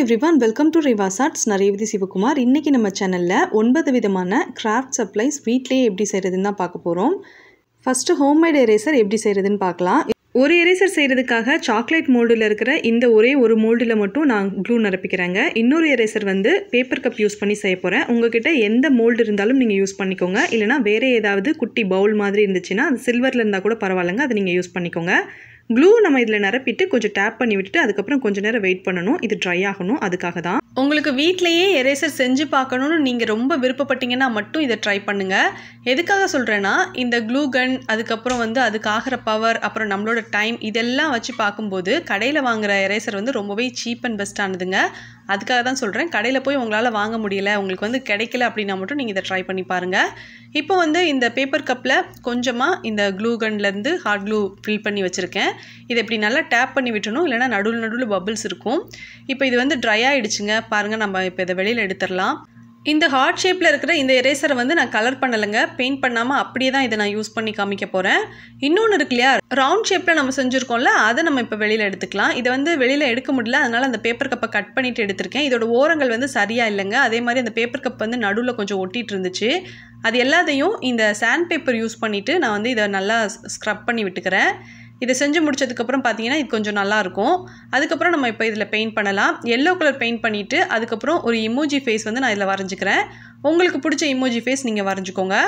everyone welcome to Riva's arts நான் ரேவதி சிவகுமார் இன்றைக்கி நம்ம சேனலில் ஒன்பது விதமான கிராஃப்ட் சப்ளைஸ் வீட்டிலேயே எப்படி செய்கிறதுன்னு தான் பார்க்க போகிறோம் ஃபஸ்ட்டு ஹோம்மேட் எரேசர் எப்படி செய்கிறதுன்னு பார்க்கலாம் ஒரு எரேசர் செய்கிறதுக்காக சாக்லேட் மோல்டில் இருக்கிற இந்த ஒரே ஒரு மோல்டில் மட்டும் நான் க்ளூ நிரப்பிக்கிறேங்க இன்னொரு எரேசர் வந்து பேப்பர் கப் யூஸ் பண்ணி செய்ய போகிறேன் உங்ககிட்ட எந்த மோல்டு இருந்தாலும் நீங்கள் யூஸ் பண்ணிக்கோங்க இல்லைனா வேறு ஏதாவது குட்டி பவுல் மாதிரி இருந்துச்சுன்னா அது சில்வரில் இருந்தால் கூட பரவாயில்லைங்க அதை நீங்கள் யூஸ் பண்ணிக்கோங்க க்ளூ நம்ம இதில் நிரப்பிட்டு கொஞ்சம் டேப் பண்ணி விட்டுட்டு அதுக்கப்புறம் கொஞ்சம் நேரம் வெயிட் பண்ணணும் இது ட்ரை ஆகணும் அதுக்காக தான் உங்களுக்கு வீட்லேயே எரேசர் செஞ்சு பார்க்கணுன்னு நீங்கள் ரொம்ப விருப்பப்பட்டீங்கன்னா மட்டும் இதை ட்ரை பண்ணுங்கள் எதுக்காக சொல்கிறேன்னா இந்த க்ளூ கன் அதுக்கப்புறம் வந்து அதுக்கு ஆகிற பவர் அப்புறம் நம்மளோட டைம் இதெல்லாம் வச்சு பார்க்கும்போது கடையில் வாங்குற எரேசர் வந்து ரொம்பவே சீப் அண்ட் பெஸ்ட்டானதுங்க அதுக்காக தான் சொல்கிறேன் கடையில் போய் உங்களால் வாங்க முடியல உங்களுக்கு வந்து கிடைக்கல அப்படின்னா மட்டும் நீங்கள் இதை ட்ரை பண்ணி பாருங்கள் இப்போ வந்து இந்த பேப்பர் கப்பில் கொஞ்சமாக இந்த க்ளூ கன்லேருந்து ஹார்ட் க்ளூ ஃபில் பண்ணி வச்சுருக்கேன் இதை இப்படி நல்லா டேப் பண்ணி விட்டணும் இல்லைனா நடுவில் நடுவில் பபிள்ஸ் இருக்கும் இப்போ இது வந்து ட்ரை ஆகிடுச்சுங்க பாருங்கள் நம்ம இப்போ இதை வெளியில் எடுத்துடலாம் இந்த ஹார்ட் ஷேப்பில் இருக்கிற இந்த எரேசரை வந்து நான் கலர் பண்ணலைங்க பெயிண்ட் பண்ணாமல் அப்படியே தான் இதை நான் யூஸ் பண்ணி காமிக்க போகிறேன் இன்னொன்று இருக்கு இல்லையா ரவுண்ட் ஷேப்பில் நம்ம செஞ்சுருக்கோம்ல அதை நம்ம இப்போ வெளியில் எடுத்துக்கலாம் இதை வந்து வெளியில் எடுக்க முடியல அதனால் அந்த பேப்பர் கப்பை கட் பண்ணிவிட்டு எடுத்திருக்கேன் இதோட ஓரங்கள் வந்து சரியாக இல்லைங்க அதே மாதிரி அந்த பேப்பர் கப் வந்து நடுவில் கொஞ்சம் ஒட்டிகிட்டு இருந்துச்சு அது எல்லாத்தையும் இந்த சாண்ட் பேப்பர் யூஸ் பண்ணிவிட்டு நான் வந்து இதை நல்லா ஸ்க்ரப் பண்ணி விட்டுக்கிறேன் இதை செஞ்சு முடிச்சதுக்கப்புறம் பார்த்தீங்கன்னா இது கொஞ்சம் நல்லாயிருக்கும் அதுக்கப்புறம் நம்ம இப்போ இதில் பெயிண்ட் பண்ணலாம் எல்லோ கலர் பெயிண்ட் பண்ணிவிட்டு அதுக்கப்புறம் ஒரு இமோஜி ஃபேஸ் வந்து நான் இதில் வரைஞ்சிக்கிறேன் உங்களுக்கு பிடிச்ச இமோஜி ஃபேஸ் நீங்கள் வரைஞ்சிக்கோங்க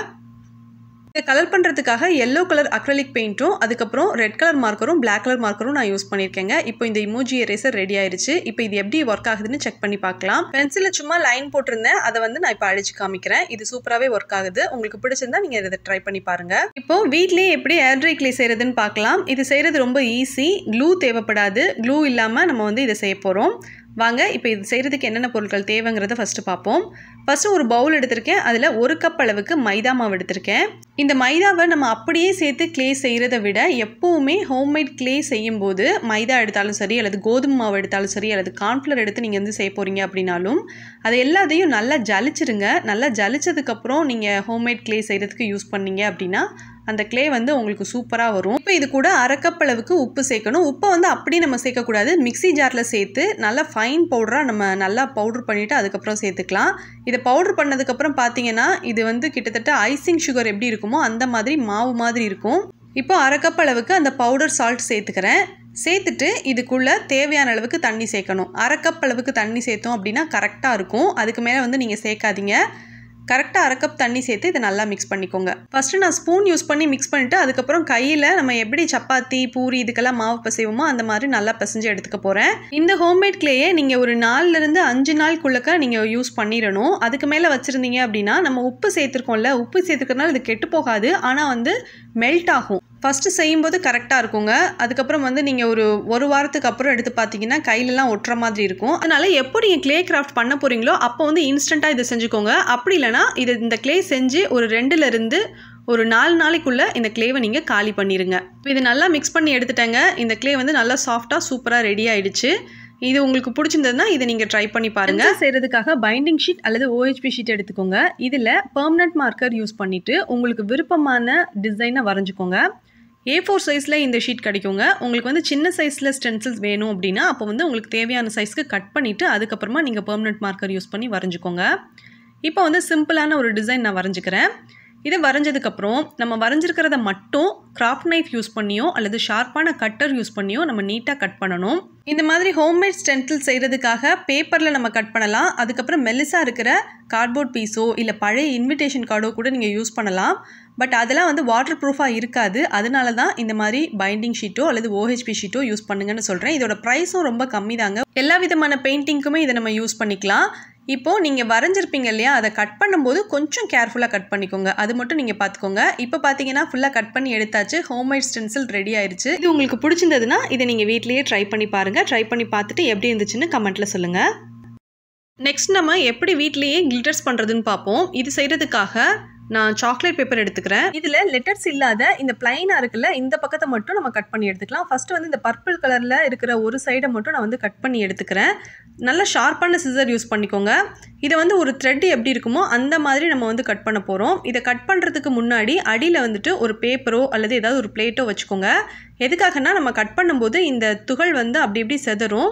இதை கலர் பண்ணுறதுக்காக எல்லோ கலர் அக்ரலிக் பெயிண்ட்டும் அதுக்கப்புறம் ரெட் கலர் மார்க்கரும் பிளாக் கலர் மார்க்கரும் நான் யூஸ் பண்ணியிருக்கேங்க இப்போ இந்த இமோஜி எரேசர் ரெடி ஆயிருச்சு இப்போ இது எப்படி ஒர்க் ஆகுதுன்னு செக் பண்ணி பார்க்கலாம் பென்சிலில் சும்மா லைன் போட்டிருந்தேன் அதை வந்து நான் இப்போ அழிச்சு காமிக்கிறேன் இது சூப்பராகவே ஒர்க் ஆகுது உங்களுக்கு பிடிச்சிருந்தா நீங்கள் இதை ட்ரை பண்ணி பாருங்க இப்போ வீட்லேயே எப்படி ஏர் ட்ரை கிளே செய்கிறதுன்னு பார்க்கலாம் இது செய்கிறது ரொம்ப ஈஸி க்ளூ தேவைப்படாது க்ளூ இல்லாமல் நம்ம வந்து இதை செய்ய போகிறோம் வாங்க இப்போ இது செய்கிறதுக்கு என்னென்ன பொருட்கள் தேவைங்கிறத ஃபஸ்ட்டு பார்ப்போம் ஃபஸ்ட்டு ஒரு பவுல் எடுத்திருக்கேன் அதில் ஒரு கப் அளவுக்கு மைதா மாவு எடுத்திருக்கேன் இந்த மைதாவை நம்ம அப்படியே சேர்த்து க்ளே செய்கிறத விட எப்போவுமே ஹோம்மேட் க்ளே செய்யும்போது மைதா எடுத்தாலும் சரி அல்லது கோதுமை மாவு எடுத்தாலும் சரி அல்லது கார்ன்ஃப்ளவர் எடுத்து நீங்கள் வந்து செய்ய போகிறீங்க அப்படின்னாலும் அதை எல்லாத்தையும் நல்லா ஜலிச்சிருங்க நல்லா ஜலிச்சதுக்கப்புறம் நீங்கள் ஹோம்மேட் க்ளே செய்கிறதுக்கு யூஸ் பண்ணீங்க அப்படின்னா அந்த க்ளே வந்து உங்களுக்கு சூப்பராக வரும் இப்போ இது கூட அரைக்கப் அளவுக்கு உப்பு சேர்க்கணும் உப்பை வந்து அப்படியே நம்ம சேர்க்கக்கூடாது மிக்சி ஜாரில் சேர்த்து நல்லா ஃபைன் பவுடராக நம்ம நல்லா பவுட்ரு பண்ணிவிட்டு அதுக்கப்புறம் சேர்த்துக்கலாம் இதை பவுட்ரு பண்ணதுக்கப்புறம் பார்த்தீங்கன்னா இது வந்து கிட்டத்தட்ட ஐசிங் சுகர் எப்படி இருக்குமோ அந்த மாதிரி மாவு மாதிரி இருக்கும் இப்போ அரைக்கப் அளவுக்கு அந்த பவுடர் சால்ட் சேர்த்துக்கிறேன் சேர்த்துட்டு இதுக்குள்ளே தேவையான அளவுக்கு தண்ணி சேர்க்கணும் அரைக்கப் அளவுக்கு தண்ணி சேர்த்தோம் அப்படின்னா கரெக்டாக இருக்கும் அதுக்கு மேலே வந்து நீங்கள் சேர்க்காதீங்க கரெக்டாக அரை கப் தண்ணி சேர்த்து இதை நல்லா மிக்ஸ் பண்ணிக்கோங்க ஃபஸ்ட்டு நான் ஸ்பூன் யூஸ் பண்ணி மிக்ஸ் பண்ணிவிட்டு அதுக்கப்புறம் கையில் நம்ம எப்படி சப்பாத்தி பூரி இதுக்கெல்லாம் மாவு பிசைவோமோ அந்த மாதிரி நல்லா பிசைஞ்சு எடுத்துக்க போகிறேன் இந்த ஹோம்மேட் கிளேயே நீங்கள் ஒரு நாலுலேருந்து அஞ்சு நாளுக்குள்ளக்க நீங்கள் யூஸ் பண்ணிடணும் அதுக்கு மேலே வச்சுருந்தீங்க அப்படின்னா நம்ம உப்பு சேர்த்துருக்கோம்ல உப்பு சேர்த்துக்கிறதுனால இது கெட்டு போகாது ஆனால் வந்து மெல்ட் ஆகும் ஃபஸ்ட்டு செய்யும்போது கரெக்டாக இருக்குங்க அதுக்கப்புறம் வந்து நீங்கள் ஒரு ஒரு வாரத்துக்கு அப்புறம் எடுத்து பார்த்தீங்கன்னா கையிலலாம் ஒட்டுற மாதிரி இருக்கும் அதனால் எப்போ நீங்கள் க்ளே கிராஃப்ட் பண்ண போகிறீங்களோ அப்போ வந்து இன்ஸ்டண்ட்டாக இதை செஞ்சுக்கோங்க அப்படி இல்லைனா இது இந்த க்ளே செஞ்சு ஒரு ரெண்டுலேருந்து ஒரு நாலு நாளைக்குள்ளே இந்த க்ளேவை நீங்கள் காலி பண்ணிடுங்க இப்போ இது நல்லா மிக்ஸ் பண்ணி எடுத்துட்டேங்க இந்த க்ளே வந்து நல்லா சாஃப்டாக சூப்பராக ரெடி ஆயிடுச்சு இது உங்களுக்கு பிடிச்சிருந்ததுன்னா இதை நீங்கள் ட்ரை பண்ணி பாருங்கள் செய்கிறதுக்காக பைண்டிங் ஷீட் அல்லது ஓஹெச்பி ஷீட் எடுத்துக்கோங்க இதில் பெர்மனன்ட் மார்க்கர் யூஸ் பண்ணிவிட்டு உங்களுக்கு விருப்பமான டிசைனை வரைஞ்சிக்கோங்க ஏ ஃபோர் சைஸில் இந்த ஷீட் கிடைக்குங்க உங்களுக்கு வந்து சின்ன சைஸில் ஸ்டென்சில்ஸ் வேணும் அப்படின்னா அப்போ வந்து உங்களுக்கு தேவையான சைஸ்க்கு கட் பண்ணிவிட்டு அதுக்கப்புறமா நீங்கள் பெர்மனெண்ட் மார்க்கர் யூஸ் பண்ணி வரைஞ்சிக்கோங்க இப்போ வந்து சிம்பிளான ஒரு டிசைன் நான் வரைஞ்சிக்கிறேன் இதை வரைஞ்சதுக்கப்புறம் நம்ம வரைஞ்சிருக்கிறத மட்டும் கிராஃப்ட் நைஃப் யூஸ் பண்ணியோ அல்லது ஷார்ப்பான கட்டர் யூஸ் பண்ணியோ நம்ம நீட்டாக கட் பண்ணணும் இந்த மாதிரி ஹோம்மேட் ஸ்டென்டில் செய்கிறதுக்காக பேப்பரில் நம்ம கட் பண்ணலாம் அதுக்கப்புறம் மெல்லிஸாக இருக்கிற கார்ட்போர்ட் பீஸோ இல்லை பழைய இன்விடேஷன் கார்டோ கூட நீங்கள் யூஸ் பண்ணலாம் பட் அதெல்லாம் வந்து வாட்டர் ப்ரூஃபாக இருக்காது அதனால தான் இந்த மாதிரி பைண்டிங் ஷீட்டோ அல்லது ஓஹெச்பி ஷீட்டோ யூஸ் பண்ணுங்கன்னு சொல்கிறேன் இதோட ப்ரைஸும் ரொம்ப கம்மி தாங்க எல்லா விதமான பெயிண்டிங்க்குமே இதை நம்ம யூஸ் பண்ணிக்கலாம் இப்போது நீங்கள் வரைஞ்சிருப்பீங்க இல்லையா அதை கட் பண்ணும்போது கொஞ்சம் கேர்ஃபுல்லாக கட் பண்ணிக்கோங்க அது மட்டும் நீங்கள் பார்த்துக்கோங்க இப்போ பார்த்தீங்கன்னா ஃபுல்லாக கட் பண்ணி எடுத்தாச்சு ஹோம்மேட் ஸ்டென்சில் ரெடி ஆயிடுச்சு இது உங்களுக்கு பிடிச்சிருந்ததுன்னா இதை நீங்கள் வீட்லேயே ட்ரை பண்ணி பாருங்கள் ட்ரை பண்ணி பார்த்துட்டு எப்படி இருந்துச்சுன்னு கமெண்ட்டில் சொல்லுங்கள் நெக்ஸ்ட் நம்ம எப்படி வீட்லேயே கிளிட்டர்ஸ் பண்ணுறதுன்னு பார்ப்போம் இது செய்கிறதுக்காக நான் சாக்லேட் பேப்பர் எடுத்துக்கிறேன் இதில் லெட்டர்ஸ் இல்லாத இந்த பிளைனாக இருக்குல்ல இந்த பக்கத்தை மட்டும் நம்ம கட் பண்ணி எடுத்துக்கலாம் ஃபஸ்ட்டு வந்து இந்த பர்பிள் கலரில் இருக்கிற ஒரு சைடை மட்டும் நான் வந்து கட் பண்ணி எடுத்துக்கிறேன் நல்ல ஷார்ப்பான சிசர் யூஸ் பண்ணிக்கோங்க இதை வந்து ஒரு த்ரெட் எப்படி இருக்குமோ அந்த மாதிரி நம்ம வந்து கட் பண்ண போகிறோம் இதை கட் பண்ணுறதுக்கு முன்னாடி அடியில் வந்துட்டு ஒரு பேப்பரோ அல்லது ஏதாவது ஒரு பிளேட்டோ வச்சுக்கோங்க எதுக்காகனா நம்ம கட் பண்ணும்போது இந்த துகள் வந்து அப்படி இப்படி செதறும்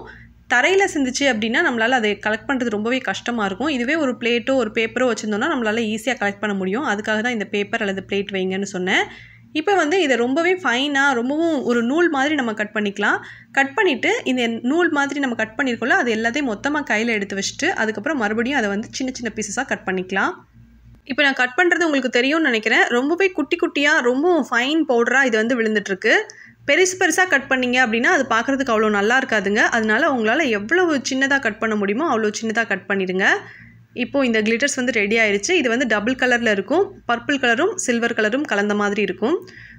தரையில் சிந்துச்சு அப்படின்னா நம்மளால் அதை கலெக்ட் பண்ணுறது ரொம்பவே கஷ்டமாக இருக்கும் இதுவே ஒரு பிளேட்டோ ஒரு பேப்பரோ வச்சுருந்தோம்னா நம்மளால் ஈஸியாக கலெக்ட் பண்ண முடியும் அதுக்காக தான் இந்த பேப்பர் அல்லது பிளேட் வைங்கன்னு சொன்னேன் இப்போ வந்து இதை ரொம்பவே ஃபைனாக ரொம்பவும் ஒரு நூல் மாதிரி நம்ம கட் பண்ணிக்கலாம் கட் பண்ணிவிட்டு இந்த நூல் மாதிரி நம்ம கட் பண்ணியிருக்கோம்ல அது எல்லாத்தையும் மொத்தமாக கையில் எடுத்து வச்சுட்டு அதுக்கப்புறம் மறுபடியும் அதை வந்து சின்ன சின்ன பீசஸாக கட் பண்ணிக்கலாம் இப்போ நான் கட் பண்ணுறது உங்களுக்கு தெரியும்னு நினைக்கிறேன் ரொம்பவே குட்டி குட்டியாக ரொம்பவும் ஃபைன் பவுடராக இது வந்து விழுந்துட்டுருக்கு பெருசு பெருசாக கட் பண்ணீங்க அப்படின்னா அது பார்க்குறதுக்கு அவ்வளோ நல்லா இருக்காதுங்க அதனால உங்களால் எவ்வளவு சின்னதாக கட் பண்ண முடியுமோ அவ்வளோ சின்னதாக கட் பண்ணிடுங்க இப்போது இந்த கிளிட்டர்ஸ் வந்து ரெடி ஆயிடுச்சு இது வந்து டபுள் கலரில் இருக்கும் பர்பிள் கலரும் சில்வர் கலரும் கலந்த மாதிரி இருக்கும்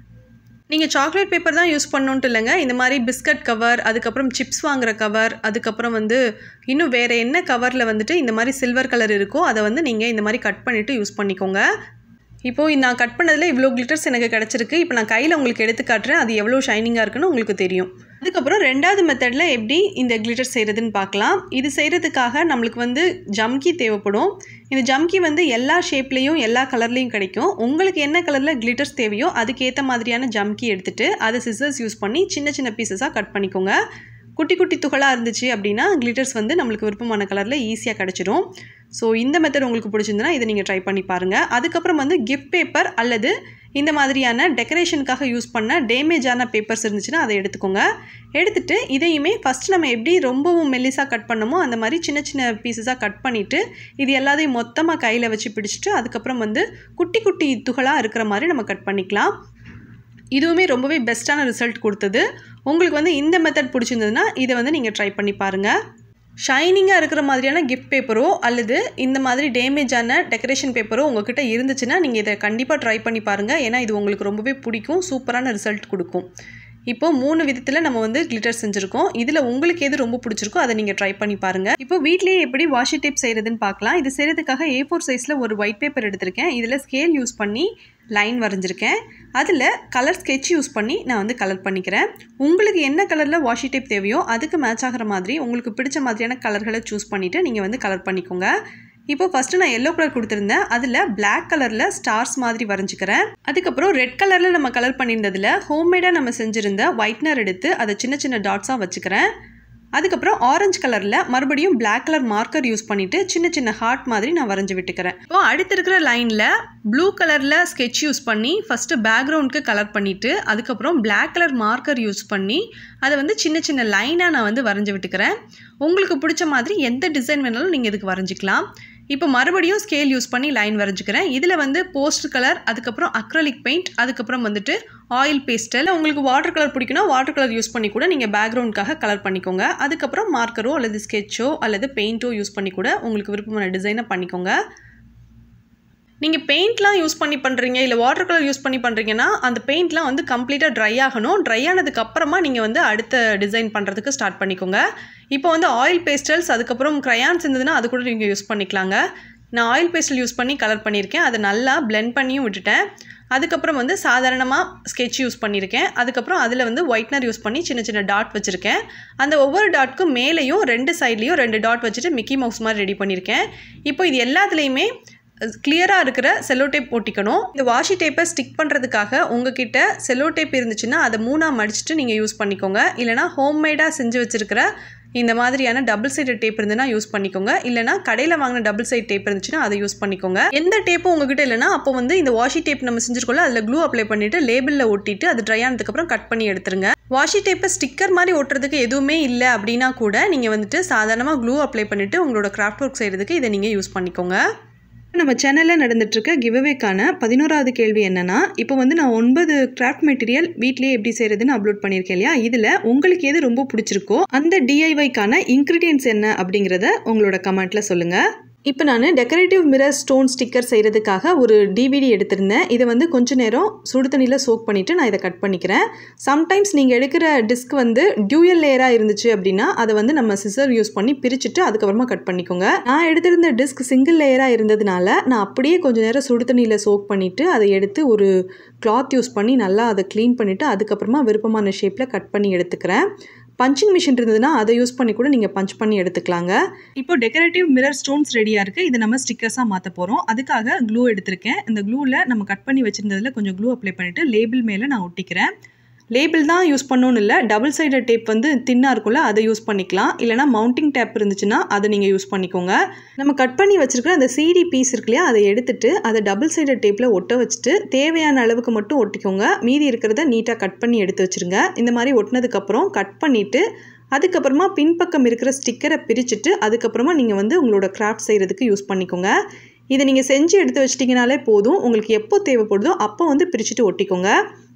நீங்கள் சாக்லேட் பேப்பர் தான் யூஸ் பண்ணணுன்ட்டு இல்லைங்க இந்த மாதிரி பிஸ்கட் கவர் அதுக்கப்புறம் சிப்ஸ் வாங்குற கவர் அதுக்கப்புறம் வந்து இன்னும் வேறு என்ன கவரில் வந்துட்டு இந்த மாதிரி சில்வர் கலர் இருக்கோ அதை வந்து நீங்கள் இந்த மாதிரி கட் பண்ணிவிட்டு யூஸ் பண்ணிக்கோங்க இப்போது நான் கட் பண்ணதில் இவ்வளோ கிளிட்டர்ஸ் எனக்கு கிடச்சிருக்கு இப்போ நான் கையில் உங்களுக்கு எடுத்து காட்டுறேன் அது எவ்வளோ ஷைனிங்காக இருக்குன்னு உங்களுக்கு தெரியும் அதுக்கப்புறம் ரெண்டாவது மெத்தடில் எப்படி இந்த கிளிட்டர் செய்கிறதுன்னு பார்க்கலாம் இது செய்கிறதுக்காக நம்மளுக்கு வந்து ஜம்கி தேவைப்படும் இந்த ஜம்கி வந்து எல்லா ஷேப்லேயும் எல்லா கலர்லேயும் கிடைக்கும் உங்களுக்கு என்ன கலரில் கிளிட்டர்ஸ் தேவையோ அதுக்கேற்ற மாதிரியான ஜம்கி எடுத்துகிட்டு அதை சிசர்ஸ் யூஸ் பண்ணி சின்ன சின்ன பீசஸாக கட் பண்ணிக்கோங்க குட்டி குட்டி துகளாக இருந்துச்சு அப்படின்னா கிளிட்டர்ஸ் வந்து நம்மளுக்கு விருப்பமான கலரில் ஈஸியாக கிடச்சிரும் ஸோ இந்த மெத்தட் உங்களுக்கு பிடிச்சிருந்துன்னா இதை நீங்கள் ட்ரை பண்ணி பாருங்கள் அதுக்கப்புறம் வந்து கிஃப்ட் பேப்பர் அல்லது இந்த மாதிரியான டெக்கரேஷனுக்காக யூஸ் பண்ண டேமேஜான பேப்பர்ஸ் இருந்துச்சுன்னா அதை எடுத்துக்கோங்க எடுத்துகிட்டு இதையுமே ஃபஸ்ட் நம்ம எப்படி ரொம்பவும் மெல்லிஸாக கட் பண்ணமோ அந்த மாதிரி சின்ன சின்ன பீசஸாக கட் பண்ணிவிட்டு இது எல்லாத்தையும் மொத்தமாக கையில் வச்சு பிடிச்சிட்டு அதுக்கப்புறம் வந்து குட்டி குட்டி துகளாக இருக்கிற மாதிரி நம்ம கட் பண்ணிக்கலாம் இதுவுமே ரொம்பவே பெஸ்ட்டான ரிசல்ட் கொடுத்தது உங்களுக்கு வந்து இந்த மெத்தட் பிடிச்சிருந்ததுன்னா இதை வந்து நீங்கள் ட்ரை பண்ணி பாருங்கள் ஷைனிங்காக இருக்கிற மாதிரியான கிஃப்ட் பேப்பரோ அல்லது இந்த மாதிரி டேமேஜான டெக்கரேஷன் பேப்பரோ உங்ககிட்ட இருந்துச்சுன்னா நீங்கள் இதை கண்டிப்பாக ட்ரை பண்ணி பாருங்கள் ஏன்னா இது உங்களுக்கு ரொம்பவே பிடிக்கும் சூப்பரான ரிசல்ட் கொடுக்கும் இப்போது மூணு விதத்தில் நம்ம வந்து கிளிட்டர் செஞ்சுருக்கோம் இதில் உங்களுக்கு எது ரொம்ப பிடிச்சிருக்கோ அதை நீங்கள் ட்ரை பண்ணி பாருங்கள் இப்போ வீட்லேயே எப்படி வாஷி டேப் செய்கிறதுன்னு பார்க்கலாம் இது செய்கிறதுக்காக ஏ ஃபோர் சைஸில் ஒரு ஒயிட் பேப்பர் எடுத்திருக்கேன் இதில் ஸ்கேல் யூஸ் பண்ணி லைன் வரைஞ்சிருக்கேன் அதில் கலர் ஸ்கெட்ச் யூஸ் பண்ணி நான் வந்து கலர் பண்ணிக்கிறேன் உங்களுக்கு என்ன கலரில் வாஷி டேப் தேவையோ அதுக்கு மேட்ச் ஆகிற மாதிரி உங்களுக்கு பிடிச்ச மாதிரியான கலர்களை சூஸ் பண்ணிவிட்டு நீங்கள் வந்து கலர் பண்ணிக்கோங்க இப்போ ஃபஸ்ட்டு நான் எல்லோ கலர் கொடுத்துருந்தேன் அதில் பிளாக் கலரில் ஸ்டார்ஸ் மாதிரி வரைஞ்சிக்கிறேன் அதுக்கப்புறம் ரெட் கலரில் நம்ம கலர் பண்ணியிருந்ததில் ஹோம்மேடாக நம்ம செஞ்சுருந்த ஒயிட்னர் எடுத்து அதை சின்ன சின்ன டாட்ஸாக வச்சுக்கிறேன் அதுக்கப்புறம் ஆரஞ்சு கலரில் மறுபடியும் பிளாக் கலர் மார்க்கர் யூஸ் பண்ணிவிட்டு சின்ன சின்ன ஹார்ட் மாதிரி நான் வரைஞ்சி விட்டுக்கிறேன் இப்போ அடுத்து இருக்கிற லைனில் ப்ளூ கலரில் ஸ்கெட்ச் யூஸ் பண்ணி ஃபஸ்ட்டு பேக்ரவுண்டுக்கு கலர் பண்ணிவிட்டு அதுக்கப்புறம் பிளாக் கலர் மார்க்கர் யூஸ் பண்ணி அதை வந்து சின்ன சின்ன லைனாக நான் வந்து வரைஞ்சி விட்டுக்கிறேன் உங்களுக்கு பிடிச்ச மாதிரி எந்த டிசைன் வேணாலும் நீங்கள் இதுக்கு வரைஞ்சிக்கலாம் இப்போ மறுபடியும் ஸ்கேல் யூஸ் பண்ணி லைன் வரைஞ்சிக்கிறேன் இதில் வந்து போஸ்ட் கலர் அதுக்கப்புறம் அக்ரலிக் பெயிண்ட் அதுக்கப்புறம் வந்துட்டு ஆயில் பேஸ்டல் உங்களுக்கு வாட்டர் கலர் பிடிக்குன்னா வாட்டர் கலர் யூஸ் பண்ணி கூட நீங்கள் பேக்ரவுண்டுக்காக கலர் பண்ணிக்கோங்க அதுக்கப்புறம் மார்க்கரோ அல்லது ஸ்கெட்சோ அல்லது பெயிண்ட்டோ யூஸ் பண்ணி கூட உங்களுக்கு விருப்பமான டிசைனை பண்ணிக்கோங்க நீங்கள் பெயிண்ட்லாம் யூஸ் பண்ணி பண்ணுறீங்க இல்லை வாட்டர் கலர் யூஸ் பண்ணி பண்ணுறீங்கன்னா அந்த பெயிண்ட்லாம் வந்து கம்ப்ளீட்டாக ட்ரை ஆகணும் ட்ரை ஆனதுக்கு அப்புறமா நீங்கள் வந்து அடுத்த டிசைன் பண்ணுறதுக்கு ஸ்டார்ட் பண்ணிக்கோங்க இப்போ வந்து ஆயில் பேஸ்டல்ஸ் அதுக்கப்புறம் க்ரையான்ஸ் இருந்ததுன்னா அது கூட நீங்கள் யூஸ் பண்ணிக்கலாங்க நான் ஆயில் பேஸ்டல் யூஸ் பண்ணி கலர் பண்ணியிருக்கேன் அதை நல்லா பிளெண்ட் பண்ணியும் விட்டுட்டேன் அதுக்கப்புறம் வந்து சாதாரணமாக ஸ்கெட்ச் யூஸ் பண்ணியிருக்கேன் அதுக்கப்புறம் அதில் வந்து ஒயிட்னர் யூஸ் பண்ணி சின்ன சின்ன டாட் வச்சுருக்கேன் அந்த ஒவ்வொரு டாட்க்கும் மேலேயும் ரெண்டு சைட்லேயும் ரெண்டு டாட் வச்சுட்டு மிக்கி மவுஸ் மாதிரி ரெடி பண்ணியிருக்கேன் இப்போ இது எல்லாத்துலேயுமே கிளியராக இருக்கிற செல்லோ டேப் ஒட்டிக்கணும் இந்த வாஷி டேப்பை ஸ்டிக் பண்ணுறதுக்காக உங்ககிட்ட செல்லோ டேப் இருந்துச்சுன்னா அதை மூணாக மடிச்சுட்டு நீங்கள் யூஸ் பண்ணிக்கோங்க இல்லைனா ஹோம்மேடாக செஞ்சு வச்சுருக்கிற இந்த மாதிரியான டபுள் சைடு டேப் இருந்துன்னா யூஸ் பண்ணிக்கோங்க இல்லைனா கடையில் வாங்கின டபுள் சைடு டேப் இருந்துச்சுன்னா அதை யூஸ் பண்ணிக்கோங்க எந்த டேப்பும் உங்ககிட்ட இல்லைனா அப்போ வந்து இந்த வாஷி டேப் நம்ம செஞ்சுருக்கோம்ல அதில் க்ளூ அப்ளை பண்ணிவிட்டு லேபிளில் ஒட்டிட்டு அது ட்ரை ஆனதுக்கப்புறம் கட் பண்ணி எடுத்துருங்க வாஷி டேப்பை ஸ்டிக்கர் மாதிரி ஒட்டுறதுக்கு எதுவுமே இல்லை அப்படின்னா கூட நீங்கள் வந்துட்டு சாதாரணமாக க்ளூ அப்ளை பண்ணிவிட்டு உங்களோட கிராஃப்ட் ஒர்க் செய்கிறதுக்கு இதை நீங்கள் யூஸ் பண்ணிக்கோங்க நம்ம சேனலில் நடந்துட்டுருக்க கிவ்அவேக்கான பதினோராவது கேள்வி என்னென்னா இப்போ வந்து நான் ஒன்பது கிராஃப்ட் மெட்டீரியல் வீட்லேயே எப்படி செய்கிறதுன்னு அப்லோட் பண்ணியிருக்கேன் இல்லையா இதில் உங்களுக்கு எது ரொம்ப பிடிச்சிருக்கோ அந்த டிஐவைக்கான இன்க்ரீடியன்ஸ் என்ன அப்படிங்கிறத உங்களோட கமெண்ட்டில் சொல்லுங்கள் இப்போ நான் டெக்கரேட்டிவ் மிரர் ஸ்டோன் ஸ்டிக்கர் செய்கிறதுக்காக ஒரு டிவிடி எடுத்திருந்தேன் இதை வந்து கொஞ்ச நேரம் சுடு தண்ணியில் சோக் பண்ணிவிட்டு நான் இதை கட் பண்ணிக்கிறேன் சம்டைம்ஸ் நீங்கள் எடுக்கிற டிஸ்க் வந்து டியூயல் லேயராக இருந்துச்சு அப்படின்னா அதை வந்து நம்ம சிசர் யூஸ் பண்ணி பிரிச்சுட்டு அதுக்கப்புறமா கட் பண்ணிக்கோங்க நான் எடுத்திருந்த டிஸ்க் சிங்கிள் லேயராக இருந்ததுனால நான் அப்படியே கொஞ்ச நேரம் சுடு தண்ணியில் சோக் பண்ணிவிட்டு அதை எடுத்து ஒரு கிளாத் யூஸ் பண்ணி நல்லா அதை க்ளீன் பண்ணிவிட்டு அதுக்கப்புறமா விருப்பமான ஷேப்பில் கட் பண்ணி எடுத்துக்கிறேன் பஞ்சிங் மிஷின் இருந்ததுன்னா அதை யூஸ் பண்ணி கூட நீங்கள் பஞ்ச் பண்ணி எடுத்துக்கலாங்க இப்போ டெக்கரேட்டிவ் மிரர் ஸ்டோன்ஸ் ரெடியாக இருக்குது இதை நம்ம ஸ்டிக்கர்ஸாக மாற்ற போகிறோம் அதுக்காக க்ளூ எடுத்திருக்கேன் இந்த க்ளூவில் நம்ம கட் பண்ணி வச்சுருந்ததில் கொஞ்சம் க்ளூ அப்ளை பண்ணிவிட்டு லேபிள் மேலே நான் ஒட்டிக்கிறேன் லேபிள் தான் யூஸ் பண்ணணும்னு இல்லை டபுள் சைடட் டேப் வந்து தின்னாக இருக்கும்ல அதை யூஸ் பண்ணிக்கலாம் இல்லைனா மவுண்டிங் டேப் இருந்துச்சுன்னா அதை நீங்கள் யூஸ் பண்ணிக்கோங்க நம்ம கட் பண்ணி வச்சுருக்கிற அந்த சிடி பீஸ் இருக்கு இல்லையா அதை எடுத்துட்டு அதை டபுள் சைடட் டேப்பில் ஒட்ட வச்சுட்டு தேவையான அளவுக்கு மட்டும் ஒட்டிக்கோங்க மீதி இருக்கிறத நீட்டாக கட் பண்ணி எடுத்து வச்சுருங்க இந்த மாதிரி ஒட்டினதுக்கப்புறம் கட் பண்ணிவிட்டு அதுக்கப்புறமா பின்பக்கம் இருக்கிற ஸ்டிக்கரை பிரிச்சுட்டு அதுக்கப்புறமா நீங்கள் வந்து உங்களோட கிராஃப்ட் செய்கிறதுக்கு யூஸ் பண்ணிக்கோங்க இதை நீங்கள் செஞ்சு எடுத்து வச்சிட்டிங்கனாலே போதும் உங்களுக்கு எப்போ தேவைப்படுதோ அப்போ வந்து பிரிச்சுட்டு ஒட்டிக்கோங்க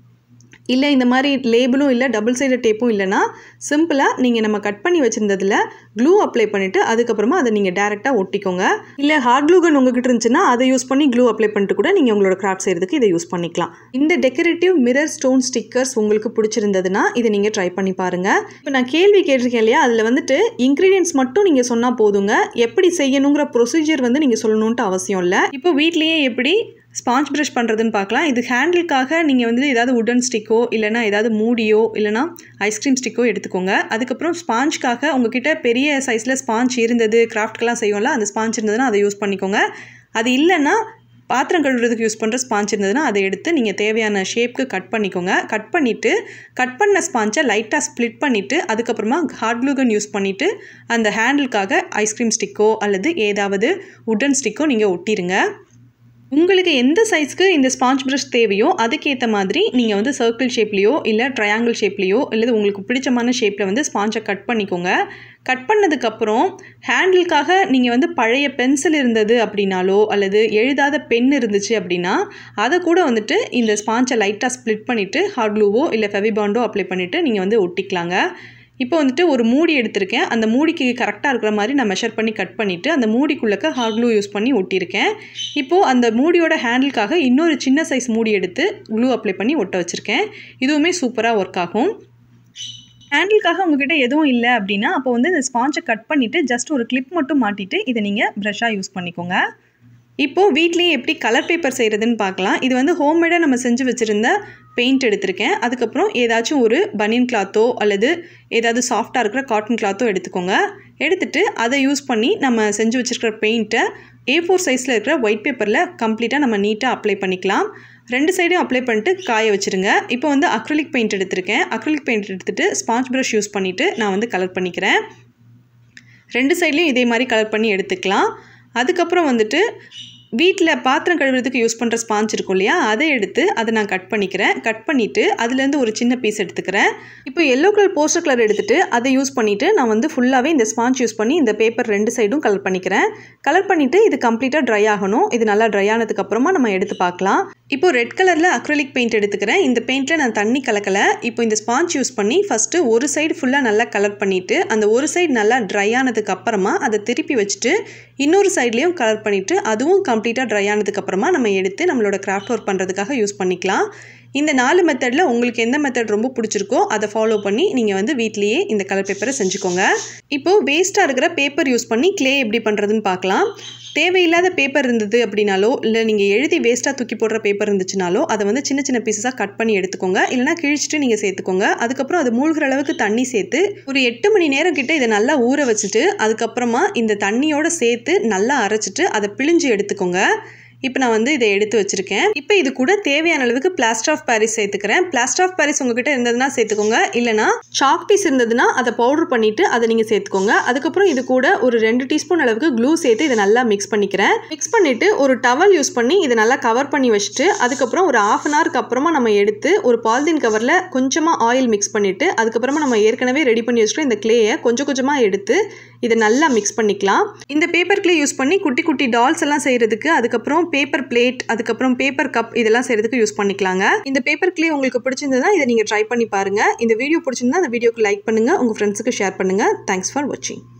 இல்லை இந்த மாதிரி லேபிளும் இல்லை டபுள் சைடு டேப்பும் இல்லைன்னா சிம்பிளாக நீங்கள் நம்ம கட் பண்ணி வச்சுருந்ததில் க்ளூ அப்ளை பண்ணிவிட்டு அதுக்கப்புறமா அதை நீங்கள் டேரெக்டாக ஒட்டிக்கோங்க இல்லை ஹார்ட் க்ளூ கன் உங்ககிட்ட இருந்துச்சுன்னா அதை யூஸ் பண்ணி க்ளூ அப்ளை பண்ணிட்டு கூட நீங்கள் உங்களோட கிராஃப்ட் செய்கிறதுக்கு இதை யூஸ் பண்ணிக்கலாம் இந்த டெக்கரேட்டிவ் மிரர் ஸ்டோன் ஸ்டிக்கர்ஸ் உங்களுக்கு பிடிச்சிருந்ததுன்னா இதை நீங்கள் ட்ரை பண்ணி பாருங்கள் இப்போ நான் கேள்வி கேட்டிருக்கேன் இல்லையா அதில் வந்துட்டு இன்க்ரீடியன்ஸ் மட்டும் நீங்கள் சொன்னால் போதுங்க எப்படி செய்யணுங்கிற ப்ரொசீஜர் வந்து நீங்கள் சொல்லணுன்ட்டு அவசியம் இல்லை இப்போ வீட்லேயே எப்படி ஸ்பாஞ்ச் ப்ரஷ் பண்ணுறதுன்னு பார்க்கலாம் இது ஹேண்டிலுக்காக நீங்கள் வந்து ஏதாவது உடன் ஸ்டிக்கோ இல்லைனா ஏதாவது மூடியோ இல்லைனா ஐஸ்கிரீம் ஸ்டிக்கோ எடுத்துக்கோங்க அதுக்கப்புறம் ஸ்பாஞ்ச்காக உங்ககிட்ட பெரிய சைஸில் ஸ்பாஞ்ச் இருந்தது கிராஃப்ட்க்கெலாம் செய்வோம்ல அந்த ஸ்பாஞ்ச் இருந்ததுன்னா அதை யூஸ் பண்ணிக்கோங்க அது இல்லைன்னா பாத்திரம் கழுவுறதுக்கு யூஸ் பண்ணுற ஸ்பாஞ்ச் இருந்ததுன்னா அதை எடுத்து நீங்கள் தேவையான ஷேப்க்கு கட் பண்ணிக்கோங்க கட் பண்ணிவிட்டு கட் பண்ண ஸ்பாஞ்சை லைட்டாக ஸ்ப்ளிட் பண்ணிவிட்டு அதுக்கப்புறமா ஹார்ட் க்ளூகன் யூஸ் பண்ணிவிட்டு அந்த ஹேண்டிலுக்காக ஐஸ்கிரீம் ஸ்டிக்கோ அல்லது ஏதாவது உடன் ஸ்டிக்கோ நீங்கள் ஒட்டிடுங்க உங்களுக்கு எந்த சைஸ்க்கு இந்த ஸ்பாஞ்ச் ப்ரஷ் தேவையோ அதுக்கேற்ற மாதிரி நீங்கள் வந்து சர்க்கிள் ஷேப்லேயோ இல்லை ட்ரையாங்கிள் ஷேப்லேயோ இல்லை உங்களுக்கு பிடிச்சமான ஷேப்பில் வந்து ஸ்பாஞ்சை கட் பண்ணிக்கோங்க கட் பண்ணதுக்கப்புறம் ஹேண்டிலுக்காக நீங்கள் வந்து பழைய பென்சில் இருந்தது அப்படின்னாலோ அல்லது எழுதாத பென் இருந்துச்சு அப்படின்னா அதை கூட வந்துட்டு இந்த ஸ்பாஞ்சை லைட்டாக ஸ்ப்ளிட் பண்ணிவிட்டு ஹார்ட் க்ளூவோ இல்லை ஃபெவிபாண்டோ அப்ளை பண்ணிவிட்டு நீங்கள் வந்து ஒட்டிக்கலாங்க இப்போ வந்துட்டு ஒரு மூடி எடுத்திருக்கேன் அந்த மூடிக்கு கரெக்டாக இருக்கிற மாதிரி நான் மெஷர் பண்ணி கட் பண்ணிவிட்டு அந்த மூடிக்குள்ளக்க ஹார்ட் க்ளூ யூஸ் பண்ணி ஒட்டியிருக்கேன் இப்போது அந்த மூடியோட ஹேண்டிலுக்காக இன்னொரு சின்ன சைஸ் மூடி எடுத்து க்ளூ அப்ளை பண்ணி ஒட்ட வச்சுருக்கேன் இதுவுமே சூப்பராக ஒர்க் ஆகும் ஹேண்டிலுக்காக உங்ககிட்ட எதுவும் இல்லை அப்படின்னா அப்போ வந்து இந்த ஸ்பாஞ்சை கட் பண்ணிவிட்டு ஜஸ்ட் ஒரு கிளிப் மட்டும் மாட்டிட்டு இதை நீங்கள் ப்ரஷ்ஷாக யூஸ் பண்ணிக்கோங்க இப்போது வீட்லேயே எப்படி கலர் பேப்பர் செய்கிறதுன்னு பார்க்கலாம் இது வந்து ஹோம்மேடாக நம்ம செஞ்சு வச்சுருந்த பெயிண்ட் எடுத்திருக்கேன் அதுக்கப்புறம் ஏதாச்சும் ஒரு பனியன் கிளாத்தோ அல்லது ஏதாவது சாஃப்டாக இருக்கிற காட்டன் கிளாத்தோ எடுத்துக்கோங்க எடுத்துகிட்டு அதை யூஸ் பண்ணி நம்ம செஞ்சு வச்சுருக்கிற பெயிண்ட்டை ஏ ஃபோர் சைஸில் இருக்கிற ஒயிட் பேப்பரில் கம்ப்ளீட்டாக நம்ம நீட்டாக அப்ளை பண்ணிக்கலாம் ரெண்டு சைடையும் அப்ளை பண்ணிட்டு காய வச்சுருங்க இப்போ வந்து அக்ரலிக் பெயிண்ட் எடுத்திருக்கேன் அக்ரலிக் பெயிண்ட் எடுத்துகிட்டு ஸ்பாஞ்ச் ப்ரஷ் யூஸ் பண்ணிவிட்டு நான் வந்து கலர் பண்ணிக்கிறேன் ரெண்டு சைட்லேயும் இதே மாதிரி கலர் பண்ணி எடுத்துக்கலாம் அதுக்கப்புறம் வந்துட்டு வீட்டில் பாத்திரம் கழுவுறதுக்கு யூஸ் பண்ணுற ஸ்பாஞ்ச் இருக்கும் இல்லையா அதை எடுத்து அதை நான் கட் பண்ணிக்கிறேன் கட் பண்ணிவிட்டு அதுலேருந்து ஒரு சின்ன பீஸ் எடுத்துக்கிறேன் இப்போ எல்லோ கலர் போஸ்டர் கலர் எடுத்துகிட்டு அதை யூஸ் பண்ணிவிட்டு நான் வந்து ஃபுல்லாகவே இந்த ஸ்பாஞ்ச் யூஸ் பண்ணி இந்த பேப்பர் ரெண்டு சைடும் கலர் பண்ணிக்கிறேன் கலர் பண்ணிவிட்டு இது கம்ப்ளீட்டாக ட்ரை ஆகணும் இது நல்லா ட்ரை ஆனதுக்கப்புறமா நம்ம எடுத்து பார்க்கலாம் இப்போ ரெட் கலரில் அக்ரலிக் பெயிண்ட் எடுத்துக்கிறேன் இந்த பெயிண்ட்டில் நான் தண்ணி கலக்கலை இப்போ இந்த ஸ்பாஞ்ச் யூஸ் பண்ணி ஃபஸ்ட்டு ஒரு சைடு ஃபுல்லாக நல்லா கலர் பண்ணிவிட்டு அந்த ஒரு சைடு நல்லா ட்ரை ஆனதுக்கு அப்புறமா அதை திருப்பி வச்சுட்டு இன்னொரு சைட்லேயும் கலர் பண்ணிவிட்டு அதுவும் கம்ப்ளீட்டாக ட்ரை ஆனதுக்கப்புறமா நம்ம எடுத்து நம்மளோட கிராஃப்ட் ஒர்க் பண்ணுறதுக்காக யூஸ் பண்ணிக்கலாம் இந்த நாலு மெத்தடில் உங்களுக்கு எந்த மெத்தட் ரொம்ப பிடிச்சிருக்கோ அதை ஃபாலோ பண்ணி நீங்கள் வந்து வீட்லேயே இந்த கலர் பேப்பரை செஞ்சுக்கோங்க இப்போது வேஸ்ட்டாக இருக்கிற பேப்பர் யூஸ் பண்ணி க்ளே எப்படி பண்ணுறதுன்னு பார்க்கலாம் தேவையில்லாத பேப்பர் இருந்தது அப்படின்னாலோ இல்லை நீங்கள் எழுதி வேஸ்ட்டாக தூக்கி போடுற பேப்பர் இருந்துச்சுனாலோ அதை வந்து சின்ன சின்ன பீசஸாக கட் பண்ணி எடுத்துக்கோங்க இல்லைனா கிழிச்சிட்டு நீங்கள் சேர்த்துக்கோங்க அதுக்கப்புறம் அது மூழ்கிற அளவுக்கு தண்ணி சேர்த்து ஒரு எட்டு மணி நேரம் கிட்ட இதை நல்லா ஊற வச்சுட்டு அதுக்கப்புறமா இந்த தண்ணியோட சேர்த்து நல்லா அரைச்சிட்டு அதை பிழிஞ்சு எடுத்துக்கோங்க இப்போ நான் வந்து இதை எடுத்து வச்சுருக்கேன் இப்போ இது கூட தேவையான அளவுக்கு பிளாஸ்டர் ஆஃப் பாரிஸ் சேர்த்துக்கிறேன் பிளாஸ்டர் ஆஃப் பாரிஸ் உங்ககிட்ட இருந்ததுன்னா சேர்த்துக்கோங்க இல்லைனா சாக் பீஸ் இருந்ததுன்னா அதை பவுடர் பண்ணிவிட்டு அதை நீங்கள் சேர்த்துக்கோங்க அதுக்கப்புறம் இது கூட ஒரு ரெண்டு டீஸ்பூன் அளவுக்கு க்ளூ சேர்த்து இதை நல்லா மிக்ஸ் பண்ணிக்கிறேன் மிக்ஸ் பண்ணிவிட்டு ஒரு டவல் யூஸ் பண்ணி இதை நல்லா கவர் பண்ணி வச்சுட்டு அதுக்கப்புறம் ஒரு ஆஃப் அன் ஹவருக்கு அப்புறமா நம்ம எடுத்து ஒரு பாலிதீன் கவரில் கொஞ்சமாக ஆயில் மிக்ஸ் பண்ணிவிட்டு அதுக்கப்புறமா நம்ம ஏற்கனவே ரெடி பண்ணி வச்சுட்டு இந்த கிளேயை கொஞ்சம் கொஞ்சமாக எடுத்து இதை நல்லா மிக்ஸ் பண்ணிக்கலாம் இந்த பேப்பர் கிளே யூஸ் பண்ணி குட்டி குட்டி டால்ஸ் எல்லாம் செய்கிறதுக்கு அதுக்கப்புறம் பேப்பர் பிளேட் அதுக்கப்புறம் பேப்பர் கப் இதெல்லாம் செய்கிறதுக்கு யூஸ் பண்ணிக்கலாங்க இந்த பேப்பர் கிளே உங்களுக்கு பிடிச்சிருந்ததுன்னா இதை நீங்கள் ட்ரை பண்ணி பாருங்கள் இந்த வீடியோ பிடிச்சிருந்தா அந்த வீடியோக்கு லைக் பண்ணுங்கள் உங்கள் ஃப்ரெண்ட்ஸுக்கு ஷேர் பண்ணுங்கள் தேங்க்ஸ் ஃபார் வாட்சிங்